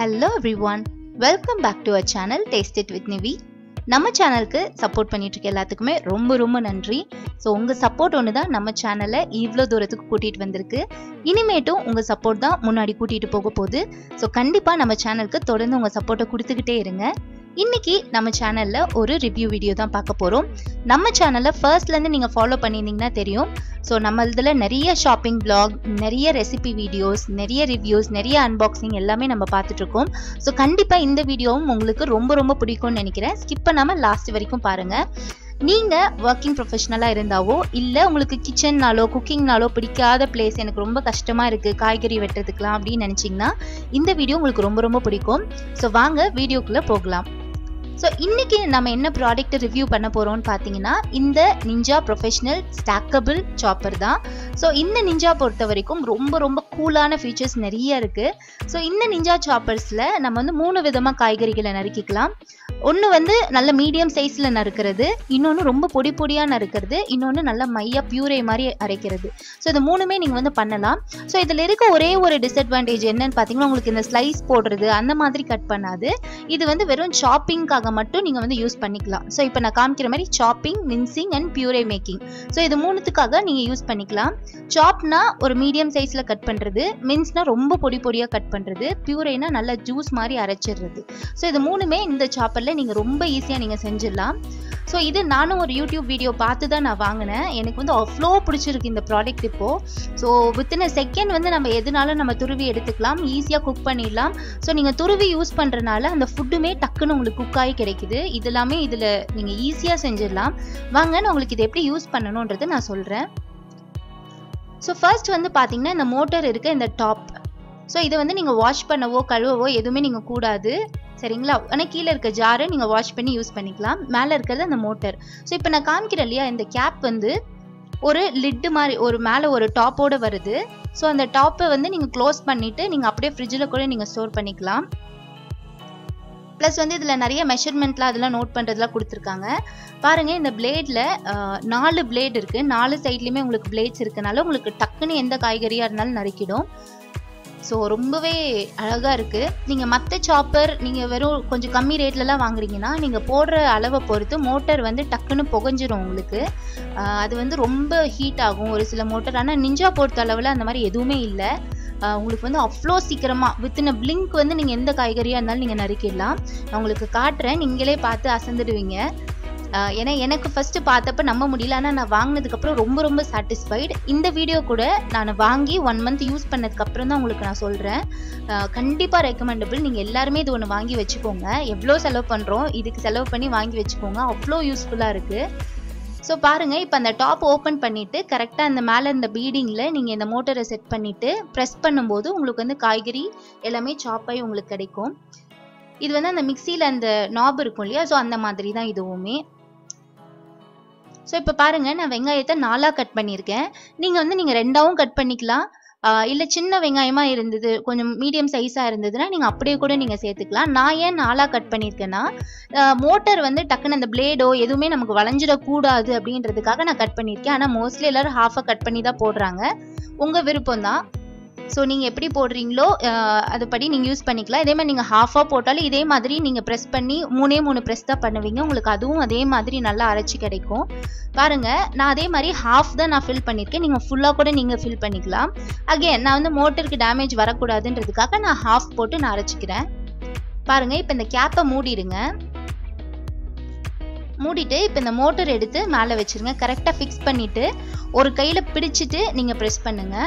hello everyone welcome back to a channel taste it with Nivi நம்ம சேனலுக்கு support பண்ணிட்டு இருக்க எல்லாத்துக்குமே ரொம்ப ரொம்ப நன்றி ஸோ உங்கள் சப்போர்ட் ஒன்று தான் நம்ம சேனலை இவ்வளோ தூரத்துக்கு கூட்டிகிட்டு வந்திருக்கு இனிமேட்டும் உங்கள் சப்போர்ட் தான் முன்னாடி கூட்டிகிட்டு போக போகுது ஸோ கண்டிப்பாக நம்ம சேனலுக்கு தொடர்ந்து உங்கள் சப்போர்ட்டை கொடுத்துக்கிட்டே இருங்க இன்னைக்கு நம்ம சேனல்ல ஒரு ரிவ்யூ வீடியோ தான் பார்க்க போறோம் நம்ம சேனல்ல ஃபர்ஸ்ட்ல இருந்து நீங்க ஃபாலோ பண்ணியிருந்தீங்கன்னா தெரியும் ஸோ நம்ம இதில் நிறைய ஷாப்பிங் பிளாக் நிறைய ரெசிபி வீடியோஸ் நிறைய ரிவ்யூஸ் நிறைய அன்பாக்சிங் எல்லாமே நம்ம பார்த்துட்டு இருக்கோம் ஸோ கண்டிப்பாக இந்த வீடியோவும் உங்களுக்கு ரொம்ப ரொம்ப பிடிக்கும்னு நினைக்கிறேன் ஸ்கிப் பண்ணாமல் லாஸ்ட் வரைக்கும் பாருங்க நீங்க ஒர்க்கிங் ப்ரொஃபஷனலாக இருந்தாவோ இல்லை உங்களுக்கு கிச்சன்னாலோ குக்கிங்னாலோ பிடிக்காத பிளேஸ் எனக்கு ரொம்ப கஷ்டமா இருக்கு காய்கறி வெட்டுறதுக்குலாம் அப்படின்னு நினைச்சீங்கன்னா இந்த வீடியோ உங்களுக்கு ரொம்ப ரொம்ப பிடிக்கும் ஸோ வாங்க வீடியோக்குள்ள போகலாம் ஸோ இன்னைக்கு நம்ம என்ன ப்ராடக்ட் ரிவ்யூ பண்ண போறோம்னு பார்த்தீங்கன்னா இந்த நிஞ்சா ப்ரொஃபஷனல் ஸ்டாக்கபிள் சாப்பர் தான் ஸோ இந்த நிஞ்சா பொறுத்த வரைக்கும் ரொம்ப ரொம்ப கூலான ஃபீச்சர்ஸ் நிறைய இருக்கு ஸோ இந்த நிஞ்சா சாப்பர்ஸில் நம்ம வந்து மூணு விதமாக காய்கறிகளை நறுக்கிக்கலாம் ஒன்று வந்து நல்ல மீடியம் சைஸில் நறுக்கிறது இன்னொன்று ரொம்ப பொடி பொடியாக நறுக்கிறது இன்னொன்று நல்ல மையா பியூரே மாதிரி அரைக்கிறது ஸோ இது மூணுமே நீங்கள் வந்து பண்ணலாம் ஸோ இதில் இருக்க ஒரே ஒரு டிஸ்அட்வான்டேஜ் என்னன்னு பார்த்தீங்கன்னா உங்களுக்கு இந்த ஸ்லைஸ் போடுறது அந்த மாதிரி கட் பண்ணாது இது வந்து வெறும் சாப்பிங்காக மட்டும் நீங்கள் வந்து யூஸ் பண்ணிக்கலாம் ஸோ இப்போ நான் காமிக்கிற மாதிரி chopping mincing and puree making so இது மூணுத்துக்காக நீங்கள் யூஸ் பண்ணிக்கலாம் சாப்னா ஒரு மீடியம் சைஸில் கட் பண்ணுறது மின்ஸ்னா ரொம்ப பொடி பொடியாக கட் பண்ணுறது பியூரேனா நல்ல ஜூஸ் மாதிரி அரைச்சிடுறது ஸோ இது மூணுமே இந்த சாப்பரில் நீங்கள் ரொம்ப ஈஸியாக நீங்கள் செஞ்சிடலாம் ஸோ இது நானும் ஒரு யூடியூப் வீடியோ பார்த்து தான் நான் வாங்கினேன் எனக்கு வந்து அவ்வளோ பிடிச்சிருக்கு இந்த ப்ராடக்ட் இப்போது ஸோ வித்தின் செகண்ட் வந்து நம்ம எதுனாலும் நம்ம துருவி எடுத்துக்கலாம் ஈஸியாக குக் பண்ணிடலாம் ஸோ நீங்கள் துருவி யூஸ் பண்ணுறனால அந்த ஃபுட்டுமே டக்குன்னு உங்களுக்கு குக் ஆகி கிடைக்குது இது எல்லாமே இதில் நீங்கள் ஈஸியாக செஞ்சிடலாம் வாங்க நான் உங்களுக்கு இதை எப்படி யூஸ் பண்ணணுன்றதை நான் சொல்கிறேன் ஸோ ஃபர்ஸ்ட் வந்து பார்த்தீங்கன்னா இந்த மோட்டர் இருக்க இந்த டாப் ஸோ இதை வந்து நீங்கள் வாஷ் பண்ணவோ கழுவவோ எதுவுமே நீங்கள் கூடாது சரிங்களா ஆனால் கீழே இருக்க ஜாரை நீங்கள் வாஷ் பண்ணி யூஸ் பண்ணிக்கலாம் மேலே இருக்கிறது அந்த மோட்டர் ஸோ இப்போ நான் காமிக்கிறேன் இல்லையா இந்த கேப் வந்து ஒரு லிட்டு மாதிரி ஒரு மேலே ஒரு டாப்போட வருது ஸோ அந்த டாப்பை வந்து நீங்கள் க்ளோஸ் பண்ணிவிட்டு நீங்கள் அப்படியே ஃப்ரிட்ஜில் கூட நீங்கள் ஸ்டோர் பண்ணிக்கலாம் ப்ளஸ் வந்து இதில் நிறைய மெஷர்மெண்ட்லாம் அதெல்லாம் நோட் பண்ணுறதுலாம் கொடுத்துருக்காங்க பாருங்கள் இந்த பிளேடில் நாலு பிளேட் இருக்குது நாலு சைட்லேயுமே உங்களுக்கு பிளேட்ஸ் இருக்கனால உங்களுக்கு டக்குன்னு எந்த காய்கறியாக இருந்தாலும் நறுக்கிடும் ஸோ ரொம்பவே அழகாக இருக்குது நீங்கள் மற்ற சாப்பர் நீங்கள் வெறும் கொஞ்சம் கம்மி ரேட்லலாம் வாங்குறீங்கன்னா நீங்கள் போடுற அளவை பொறுத்து மோட்டர் வந்து டக்குன்னு புகஞ்சிரும் உங்களுக்கு அது வந்து ரொம்ப ஹீட் ஆகும் ஒரு சில மோட்டர் ஆனால் நிஞ்சா பொறுத்த அளவில் அந்த மாதிரி எதுவுமே இல்லை உங்களுக்கு வந்து அவ்வளோ சீக்கிரமாக வித்தின் பிளிங்க் வந்து நீங்கள் எந்த காய்கறியாக இருந்தாலும் நீங்கள் நறுக்கிடலாம் நான் உங்களுக்கு காட்டுறேன் நீங்களே பார்த்து அசந்துடுவீங்க ஏன்னா எனக்கு ஃபஸ்ட்டு பார்த்தப்ப நம்ப முடியல ஆனால் நான் வாங்கினதுக்கப்புறம் ரொம்ப ரொம்ப சாட்டிஸ்ஃபைடு இந்த வீடியோ கூட நான் வாங்கி ஒன் மந்த் யூஸ் பண்ணதுக்கப்புறம் தான் உங்களுக்கு நான் சொல்கிறேன் கண்டிப்பாக ரெக்கமெண்டபிள் நீங்கள் எல்லாருமே இது ஒன்று வாங்கி வச்சுக்கோங்க எவ்வளோ செலவு பண்ணுறோம் இதுக்கு செலவு பண்ணி வாங்கி வச்சுக்கோங்க அவ்வளோ யூஸ்ஃபுல்லாக இருக்குது ஸோ பாருங்கள் இப்போ அந்த டாப் ஓப்பன் பண்ணிவிட்டு கரெக்டாக அந்த மேலே இந்த பீடிங்கில் நீங்கள் இந்த மோட்டரை செட் பண்ணிவிட்டு ப்ரெஸ் பண்ணும்போது உங்களுக்கு வந்து காய்கறி எல்லாமே சாப்பாகி உங்களுக்கு கிடைக்கும் இது வந்து அந்த மிக்சியில் அந்த நாப் இருக்கும் இல்லையா ஸோ அந்த மாதிரி தான் இதுவுமே ஸோ இப்போ பாருங்கள் நான் வெங்காயத்தை நாலாக கட் பண்ணியிருக்கேன் நீங்கள் வந்து நீங்கள் ரெண்டாவும் கட் பண்ணிக்கலாம் இல்லை சின்ன வெங்காயமாக இருந்தது கொஞ்சம் மீடியம் சைஸாக இருந்ததுன்னா நீங்கள் அப்படியே கூட நீங்கள் சேர்த்துக்கலாம் நான் ஏன் நாலாக கட் பண்ணியிருக்கேன்னா மோட்டர் வந்து டக்குன்னு அந்த பிளேடோ எதுவுமே நமக்கு வளைஞ்சிடக்கூடாது அப்படின்றதுக்காக நான் கட் பண்ணியிருக்கேன் ஆனால் மோஸ்ட்லி எல்லோரும் ஹாஃபாக கட் பண்ணி தான் போடுறாங்க உங்கள் விருப்பம் தான் ஸோ நீங்கள் எப்படி போடுறீங்களோ அதுபடி நீங்கள் யூஸ் பண்ணிக்கலாம் இதே மாதிரி நீங்கள் ஹாஃபாக போட்டாலும் இதே மாதிரி நீங்கள் ப்ரெஸ் பண்ணி மூணே மூணு ப்ரெஸ் தான் பண்ணுவீங்க உங்களுக்கு அதுவும் அதே மாதிரி நல்லா அரைச்சி கிடைக்கும் பாருங்கள் நான் அதே மாதிரி ஹாஃப் தான் நான் ஃபில் பண்ணியிருக்கேன் நீங்கள் ஃபுல்லாக கூட நீங்கள் ஃபில் பண்ணிக்கலாம் அகேன் நான் வந்து மோட்டருக்கு டேமேஜ் வரக்கூடாதுன்றதுக்காக நான் ஹாஃப் போட்டு நான் அரைச்சிக்கிறேன் பாருங்கள் இப்போ இந்த கேப்பை மூடிடுங்க மூடிட்டு இப்போ இந்த மோட்டர் எடுத்து மேலே வச்சுருங்க கரெக்டாக ஃபிக்ஸ் பண்ணிவிட்டு ஒரு கையில் பிடிச்சிட்டு நீங்கள் ப்ரெஸ் பண்ணுங்கள்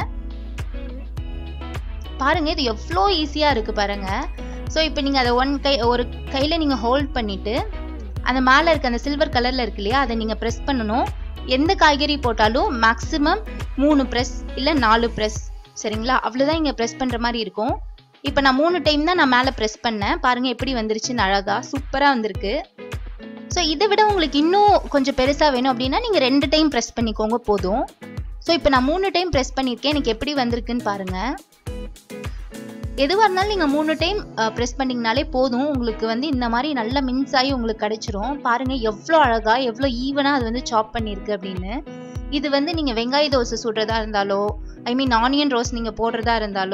பாருங்க இது எவ்வளோ ஈஸியாக இருக்குது பாருங்க ஸோ இப்போ நீங்கள் அதை ஒன் கை ஒரு கையில் நீங்கள் ஹோல்ட் பண்ணிவிட்டு அந்த மேலே இருக்க அந்த சில்வர் கலரில் இருக்கு இல்லையா அதை நீங்கள் ப்ரெஸ் பண்ணணும் எந்த காய்கறி போட்டாலும் மேக்ஸிமம் மூணு ப்ரெஸ் இல்லை நாலு ப்ரெஸ் சரிங்களா அவ்வளோதான் இங்கே ப்ரெஸ் பண்ணுற மாதிரி இருக்கும் இப்போ நான் மூணு டைம் தான் நான் மேலே ப்ரெஸ் பண்ணேன் பாருங்கள் எப்படி வந்துருச்சுன்னு அழகாக சூப்பராக வந்திருக்கு ஸோ இதை விட உங்களுக்கு இன்னும் கொஞ்சம் பெருசாக வேணும் அப்படின்னா நீங்கள் ரெண்டு டைம் ப்ரெஸ் பண்ணிக்கோங்க போதும் ஸோ இப்போ நான் மூணு டைம் ப்ரெஸ் பண்ணியிருக்கேன் எனக்கு எப்படி வந்திருக்குன்னு பாருங்கள் எதுவாக இருந்தாலும் நீங்கள் மூணு டைம் ப்ரெஸ் பண்ணிங்கனாலே போதும் உங்களுக்கு வந்து இந்த மாதிரி நல்ல மின்ஸ் ஆகி உங்களுக்கு கிடைச்சிரும் பாருங்கள் எவ்வளோ அழகாக எவ்வளோ ஈவனாக அது வந்து சாப் பண்ணியிருக்கு அப்படின்னு இது வந்து நீங்கள் வெங்காய தோசை சுடுறதா இருந்தாலோ ஐ மீன் ஆனியன் ரோஸ் நீங்கள் போடுறதா இருந்தாலோ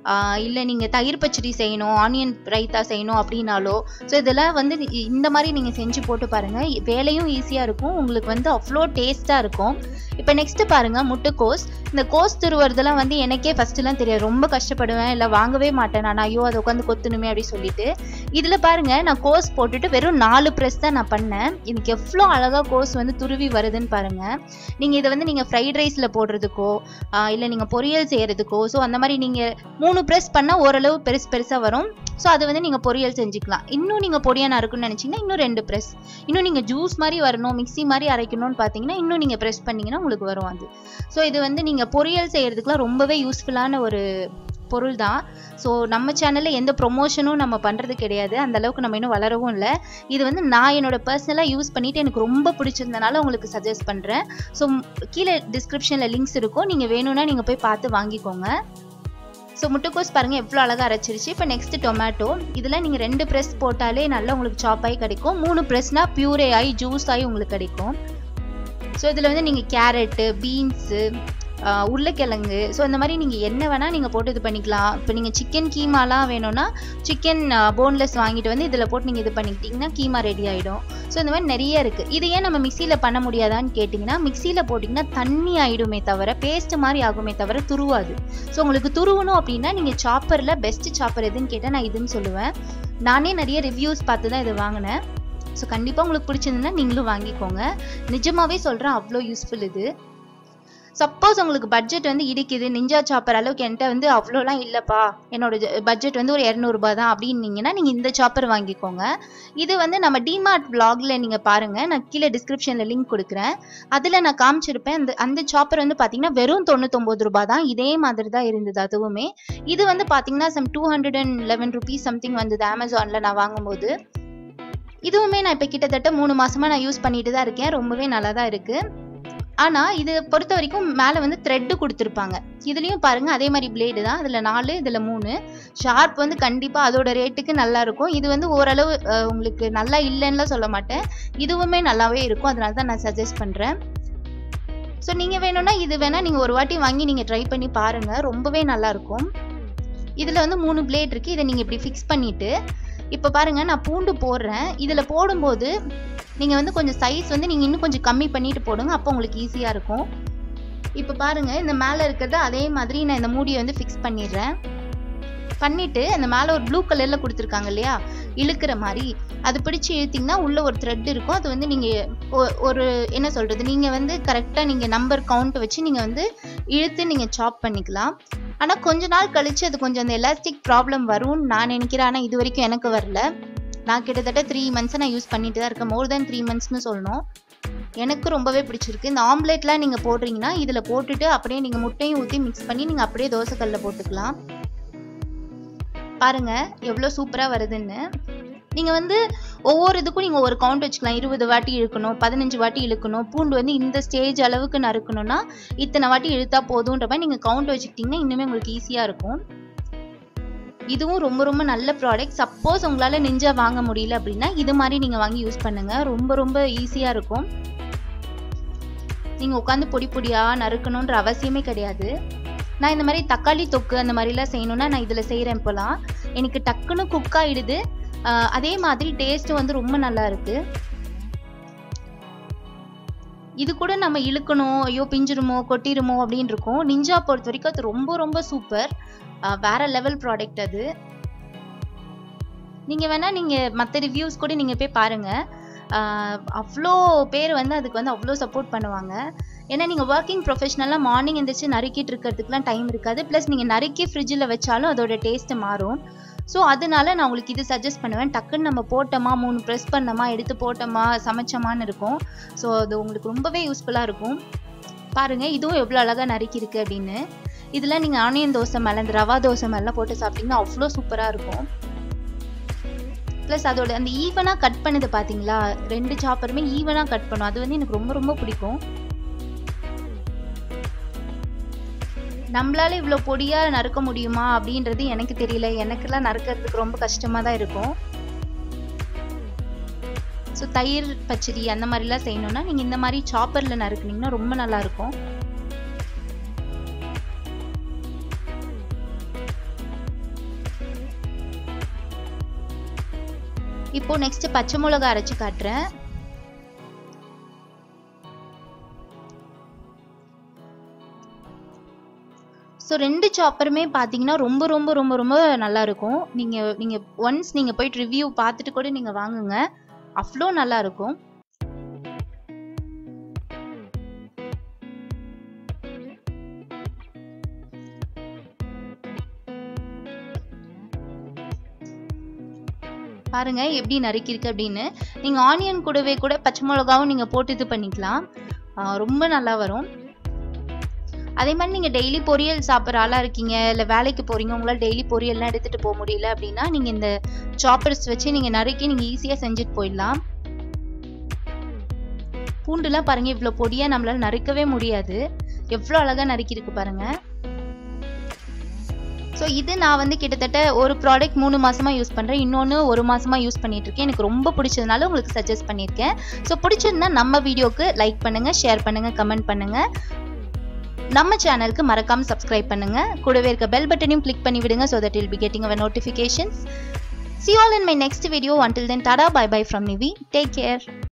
இல்லை நீங்கள் தயிர் பச்சடி செய்யணும் ஆனியன் ரைத்தா செய்யணும் அப்படின்னாலோ ஸோ இதெல்லாம் வந்து இ- இந்த மாதிரி நீங்கள் செஞ்சு போட்டு பாருங்கள் வேலையும் ஈஸியாக இருக்கும் உங்களுக்கு வந்து அவ்வளோ டேஸ்ட்டாக இருக்கும் இப்போ நெக்ஸ்ட் பாருங்க முட்டைக்கோஸ் இந்த கோஸ் துருவுறதெல்லாம் வந்து எனக்கே ஃபர்ஸ்ட்லாம் தெரியாது ரொம்ப கஷ்டப்படுவேன் இல்லை வாங்கவே மாட்டேன் நான் ஐயோ அதை உட்காந்து கொத்தணுமே அப்படி சொல்லிட்டு இதில் பாருங்க நான் கோஸ் போட்டுட்டு வெறும் நாலு ப்ரெஸ் தான் நான் பண்ணேன் இதுக்கு எவ்வளோ அழகாக கோஸ் வந்து துருவி வருதுன்னு பாருங்க நீங்கள் இதை வந்து நீங்கள் ஃப்ரைட் ரைஸில் போடுறதுக்கோ இல்லை நீங்கள் பொரியல் செய்யறதுக்கோ ஸோ அந்த மாதிரி நீங்கள் மூணு ப்ரெஸ் பண்ணால் ஓரளவு பெருசு பெருசாக வரும் ஸோ அது வந்து நீங்கள் பொரியல் செஞ்சுக்கலாம் இன்னும் நீங்கள் பொடியாக நறுக்குன்னு நினச்சிங்கன்னா இன்னும் ரெண்டு ப்ரெஸ் இன்னும் நீங்கள் ஜூஸ் மாதிரி வரணும் மிக்ஸி மாதிரி அரைக்கணும்னு பார்த்தீங்கன்னா இன்னும் நீங்கள் ப்ரெஸ் பண்ணீங்கன்னா உங்களுக்கு வரும் அது ஸோ இது வந்து நீங்கள் பொரியல் செய்யறதுக்குலாம் ரொம்பவே யூஸ்ஃபுல்லான ஒரு பொருள் தான் ஸோ நம்ம சேனலில் எந்த ப்ரொமோஷனும் நம்ம பண்ணுறது கிடையாது அந்த அளவுக்கு நம்ம இன்னும் வளரவும் இல்லை இது வந்து நான் என்னோட பர்சனலாக யூஸ் பண்ணிட்டு எனக்கு ரொம்ப பிடிச்சிருந்தனால உங்களுக்கு சஜஸ்ட் பண்ணுறேன் ஸோ கீழே டிஸ்கிரிப்ஷனில் லிங்க்ஸ் இருக்கும் நீங்கள் வேணும்னா நீங்கள் போய் பார்த்து வாங்கிக்கோங்க ஸோ முட்டைக்கோஸ் பாருங்கள் எவ்வளோ அழகாக அரைச்சிருச்சு இப்போ நெக்ஸ்ட் டொமேட்டோ இதில் நீங்கள் ரெண்டு ப்ரெஸ் போட்டாலே நல்லா உங்களுக்கு சாப் ஆகி கிடைக்கும் மூணு ப்ரெஸ்னால் பியூரே ஆகி ஜூஸ் ஆகி உங்களுக்கு கிடைக்கும் ஸோ இதில் வந்து நீங்கள் கேரட்டு பீன்ஸு உருளைக்கிழங்கு ஸோ இந்த மாதிரி நீங்கள் என்ன வேணால் நீங்கள் போட்டு இது பண்ணிக்கலாம் இப்போ நீங்கள் சிக்கன் கீமாலாம் வேணும்னா சிக்கன் போன்லெஸ் வாங்கிட்டு வந்து இதில் போட்டு நீங்கள் இது பண்ணிக்கிட்டிங்கன்னா கீமா ரெடி ஆகிடும் ஸோ இந்த மாதிரி நிறைய இருக்குது இது ஏன் நம்ம மிக்சியில் பண்ண முடியாதான்னு கேட்டிங்கன்னா மிக்சியில் போட்டிங்கன்னா தண்ணி ஆகிடுமே தவிர பேஸ்ட் மாதிரி ஆகுமே தவிர துருவாது ஸோ உங்களுக்கு துருவணும் அப்படின்னா நீங்கள் சாப்பரில் பெஸ்ட் சாப்பர் எதுன்னு கேட்டால் நான் இதுன்னு சொல்லுவேன் நானே நிறைய ரிவ்யூஸ் பார்த்து தான் இது வாங்கினேன் ஸோ கண்டிப்பாக உங்களுக்கு பிடிச்சிருந்ததுன்னா நீங்களும் வாங்கிக்கோங்க நிஜமாவே சொல்கிறேன் அவ்வளோ யூஸ்ஃபுல் இது சப்போஸ் உங்களுக்கு பட்ஜெட் வந்து இடிக்குது நிஞ்சா சாப்பர் அளவுக்கு என்கிட்ட வந்து அவ்வளோலாம் இல்லைப்பா என்னோட பட்ஜெட் வந்து ஒரு இரநூறுபா தான் அப்படின்னீங்கன்னா நீங்கள் இந்த சாப்பர் வாங்கிக்கோங்க இது வந்து நம்ம டிமார்ட் vlogல நீங்கள் பாருங்கள் நான் கீழே டிஸ்கிரிப்ஷனில் லிங்க் கொடுக்குறேன் அதில் நான் காமிச்சிருப்பேன் அந்த அந்த சாப்பர் வந்து பார்த்தீங்கன்னா வெறும் தொண்ணூத்தொம்பது ரூபாய் தான் இதே மாதிரி தான் இருந்தது அதுவுமே இது வந்து பார்த்தீங்கன்னா some two hundred and eleven rupees something வந்தது அமேசானில் நான் வாங்கும்போது இதுவுமே நான் இப்போ கிட்டத்தட்ட மூணு மாசமா நான் யூஸ் பண்ணிட்டு தான் இருக்கேன் ரொம்பவே நல்லா தான் இருக்கு ஆனா இது பொறுத்த வரைக்கும் மேல வந்து த்ரெட்டு கொடுத்துருப்பாங்க இதுலயும் பாருங்க அதே மாதிரி பிளேடு தான் இதுல நாலு இதுல மூணு ஷார்ப் வந்து கண்டிப்பா அதோட ரேட்டுக்கு நல்லா இருக்கும் இது வந்து ஓரளவு அஹ், உங்களுக்கு நல்லா இல்லைன்னுலாம் சொல்ல மாட்டேன் இதுவுமே நல்லாவே இருக்கும் அதனால தான் நான் சஜஸ்ட் பண்றேன் ஸோ நீங்க வேணும்னா இது வேணா நீங்க ஒரு வாட்டி வாங்கி நீங்க ட்ரை பண்ணி பாருங்க ரொம்பவே நல்லா இருக்கும் இதுல வந்து மூணு பிளேட் இருக்கு இதை நீங்க இப்படி ஃபிக்ஸ் பண்ணிட்டு இப்போ பாருங்க நான் பூண்டு போடுறேன் இதுல போடும்போது நீங்க வந்து கொஞ்சம் சைஸ் வந்து நீங்க இன்னும் கொஞ்சம் கம்மி பண்ணிட்டு போடுங்க அப்போ உங்களுக்கு ஈஸியா இருக்கும் இப்போ பாருங்க இந்த மேல இருக்கிறது அதே மாதிரி நான் இந்த மூடியை வந்து ஃபிக்ஸ் பண்ணிடுறேன் பண்ணிட்டு அந்த மேல ஒரு ப்ளூ கலர்ல கொடுத்துருக்காங்க இல்லையா இழுக்கிற மாதிரி அது பிடிச்சு இழுத்தீங்கன்னா உள்ள ஒரு த்ரெட் இருக்கும் அது வந்து நீங்க ஒ- ஒரு என்ன சொல்றது நீங்க வந்து கரெக்டா நீங்க நம்பர் கவுண்ட் வச்சு நீங்க வந்து இழுத்து நீங்க சாப் பண்ணிக்கலாம் ஆனா கொஞ்ச நாள் கழிச்சு அது கொஞ்சம் அந்த எலாஸ்டிக் ப்ராப்ளம் வரும்னு நான் நினைக்கிறேன் ஆனா இது வரைக்கும் எனக்கு வரல நான் கிட்டத்தட்ட த்ரீ மந்த்ஸ் நான் யூஸ் பண்ணிட்டு தான் இருக்கேன் மோர் தென் த்ரீ மந்த்ஸ்னு சொல்லணும் எனக்கு ரொம்பவே பிடிச்சிருக்கு இந்த ஆம்லெட்லாம் நீங்க போடுறீங்கன்னா இதுல போட்டுட்டு அப்படியே நீங்க முட்டையும் ஊத்தி மிக்ஸ் பண்ணி நீங்க அப்படியே தோசைக்கல்ல போட்டுக்கலாம் பாருங்க எவ்வளோ சூப்பரா வருதுன்னு நீங்க வந்து ஒவ்வொரு இதுக்கும் நீங்க ஒரு கவுண்ட் வச்சுக்கலாம் இருபது வாட்டி இழுக்கணும் பதினஞ்சு வாட்டி இழுக்கணும் பூண்டு வந்து இந்த ஸ்டேஜ் அளவுக்கு நறுக்கணும்னா இத்தனை வாட்டி இழுத்தா போதுன்ற மாதிரி நீங்க கவுண்ட் வச்சுக்கிட்டீங்கன்னா இன்னுமே உங்களுக்கு ஈஸியா இருக்கும் இதுவும் ரொம்ப ரொம்ப நல்ல ப்ராடக்ட் சப்போஸ் உங்களால நெஞ்சா வாங்க முடியல அப்படின்னா இது மாதிரி நீங்க வாங்கி யூஸ் பண்ணுங்க ரொம்ப ரொம்ப ஈஸியா இருக்கும் நீங்க உட்காந்து பொடி பொடியா நறுக்கணுன்ற அவசியமே கிடையாது நான் இந்த மாதிரி தக்காளி தொக்கு அந்த மாதிரிலாம் செய்யணும்னா நான் இதுல செய்யறேன் இப்போலாம் எனக்கு டக்குன்னு குக் ஆயிடுது ஆஹ் அதே மாதிரி டேஸ்ட் வந்து ரொம்ப நல்லா இருக்கு இது கூட நம்ம இழுக்கணும் ஐயோ பிஞ்சிருமோ கொட்டிருமோ அப்படின்னு இருக்கும் நிஞ்சா பொறுத்த வரைக்கும் அது ரொம்ப ரொம்ப சூப்பர் வேற லெவல் ப்ராடக்ட் அது நீங்க வேணா நீங்க மற்ற ரிவ்யூஸ் கூட நீங்க போய் பாருங்க அவ்வளோ பேர் வந்து அதுக்கு வந்து அவ்வளோ சப்போர்ட் பண்ணுவாங்க ஏன்னா நீங்கள் ஒர்க்கிங் ப்ரொஃபஷனலாக மார்னிங் எந்திரிச்சு நறுக்கிட்டு இருக்கிறதுக்குலாம் டைம் இருக்காது ப்ளஸ் நீங்கள் நறுக்கி ஃப்ரிட்ஜில் வச்சாலும் அதோட டேஸ்ட்டு மாறும் ஸோ அதனால நான் உங்களுக்கு இது சஜஸ்ட் பண்ணுவேன் டக்குன்னு நம்ம போட்டோமா மூணு ப்ரெஸ் பண்ணோமா எடுத்து போட்டோமா சமைச்சோமான்னு இருக்கும் ஸோ அது உங்களுக்கு ரொம்பவே யூஸ்ஃபுல்லாக இருக்கும் பாருங்க இதுவும் எவ்வளோ அழகாக நறுக்கியிருக்கு அப்படின்னு இதில் நீங்கள் ஆனியன் தோசை மேலே இந்த ரவா தோசை மேலாம் போட்டு சாப்பிட்டீங்கன்னா அவ்வளோ சூப்பராக இருக்கும் ப்ளஸ் அதோட அந்த ஈவனாக கட் பண்ணது பார்த்தீங்களா ரெண்டு சாப்பருமே ஈவனாக கட் பண்ணும் அது வந்து எனக்கு ரொம்ப ரொம்ப பிடிக்கும் நம்மளால இவ்வளோ பொடியா நறுக்க முடியுமா அப்படின்றது எனக்கு தெரியல எனக்கெல்லாம் நறுக்கிறதுக்கு ரொம்ப கஷ்டமா தான் இருக்கும் ஸோ தயிர் பச்சடி அந்த மாதிரிலாம் செய்யணும்னா நீங்கள் இந்த மாதிரி சாப்பரில் நறுக்குனீங்கன்னா ரொம்ப நல்லா இருக்கும் இப்போ நெக்ஸ்ட் பச்சை மிளகா அரைச்சு காட்டுறேன் ஸோ ரெண்டு சாப்பருமே பார்த்தீங்கன்னா ரொம்ப ரொம்ப ரொம்ப ரொம்ப நல்லா இருக்கும் நீங்கள் நீங்கள் ஒன்ஸ் நீங்கள் போயிட்டு ரிவ்யூ பார்த்துட்டு கூட நீங்கள் வாங்குங்க அவ்வளோ நல்லா இருக்கும் பாருங்க எப்படி நறுக்கிருக்கு அப்படின்னு நீங்கள் ஆனியன் கூடவே கூட பச்சை மிளகாவும் நீங்கள் போட்டு இது பண்ணிக்கலாம் ரொம்ப நல்லா வரும் அதே மாதிரி நீங்கள் டெய்லி பொரியல் சாப்பிட்ற ஆளாக இருக்கீங்க இல்லை வேலைக்கு போகிறீங்க உங்களால் டெய்லி பொரியல்லாம் எடுத்துகிட்டு போக முடியல அப்படின்னா நீங்கள் இந்த சாப்பர்ஸ் வச்சு நீங்கள் நறுக்கி நீங்கள் ஈஸியாக செஞ்சுட்டு போயிடலாம் பூண்டுலாம் பாருங்கள் இவ்வளோ பொடியாக நம்மளால் நறுக்கவே முடியாது எவ்வளோ அழகாக நறுக்கியிருக்கு பாருங்கள் ஸோ இது நான் வந்து கிட்டத்தட்ட ஒரு ப்ராடக்ட் மூணு மாசமாக யூஸ் பண்ணுறேன் இன்னொன்று ஒரு மாசமாக யூஸ் பண்ணிட்டு இருக்கேன் எனக்கு ரொம்ப பிடிச்சதுனால உங்களுக்கு சஜஸ்ட் பண்ணியிருக்கேன் ஸோ பிடிச்சிருந்தா நம்ம வீடியோக்கு லைக் பண்ணுங்கள் ஷேர் பண்ணுங்கள் கமெண்ட் பண்ணுங்கள் நம்ம சேனலுக்கு மறக்காம சப்ஸ்கிரைப் பண்ணுங்க கூடவே இருக்க பெல் பட்டனையும் கிளிக் பண்ணி விடுங்க so that will be getting our notifications see all in my next video until then tada bye bye from Nivi take care